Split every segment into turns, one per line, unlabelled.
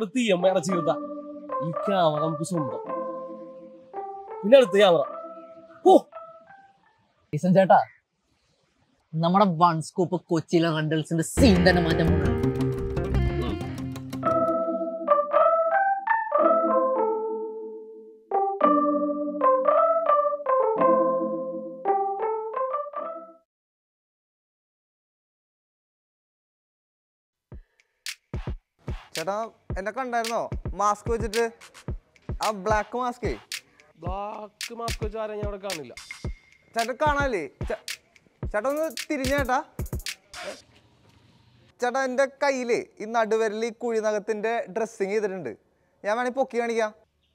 അവിടെ തീയമ്മ അടച്ചു തീർത്ത ഈ ക്യാമറ നമുക്ക് സ്വന്തം പിന്നെ അടുത്ത ക്യാമറ ഓ
ഈസൻ ചേട്ടാ നമ്മുടെ വൺ സ്കൂപ്പ് കൊച്ചിയിലെ റെഡൽസിന്റെ സീൻ തന്നെ മാറ്റാൻ പോകുന്നത്
ചേട്ടാ എന്നെ കണ്ടായിരുന്നോ മാസ്ക് വെച്ചിട്ട് ആ ബ്ലാക്ക് മാസ്കേ
ബ്ലാക്ക് മാസ്ക് വെച്ച് ആരെയും ഞാൻ അവിടെ കാണില്ല
ചേട്ടൻ കാണാല്ലേ ചേ- ചേട്ടാ ഒന്ന് തിരിഞ്ഞേട്ടാ ചേട്ടാ എൻ്റെ കയ്യില് ഈ നടുവരൽ ഈ കുഴിനകത്തിന്റെ ഡ്രസ്സിങ് ചെയ്തിട്ടുണ്ട് ഞാൻ വേണമെങ്കിൽ പൊക്കി കാണിക്കാം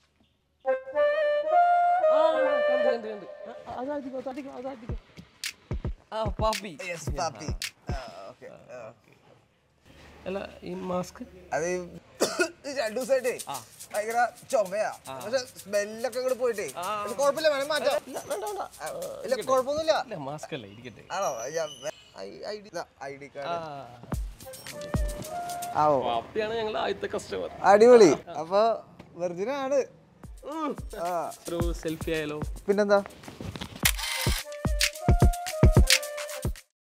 ആ, കണ്ട്, കണ്ട്, കണ്ട്. ആ, അതായിരിക്കും, അതായിരിക്കും, അതായിരിക്കും. ആ, പാപ്പി. അല്ല ഈ മാസ്ക്
അത് ഈ രണ്ടു ദിവസമായിട്ടേ ഭയങ്കര ചുമയാ പക്ഷെ സ്മെല്ലൊക്കെ ഇങ്ങോട്ട് പോയിട്ടേ പക്ഷെ കുഴപ്പമില്ല വേണം മാറ്റാം ആ, ഇല്ല കുഴപ്പമൊന്നുമില്ല
അല്ല മാസ്ക് അല്ല ഇരിക്കട്ടെ
ആണോ ഐ ഡി കാർഡ്
ആ,
ആ ഓ
പാപ്പിയാണ് ഞങ്ങൾ ആദ്യത്തെ കസ്റ്റമർ
അടിപൊളി അപ്പൊ വെർജിനാണ് ആ
ഒരു സെൽഫി ആയാലോ
പിന്നെന്താ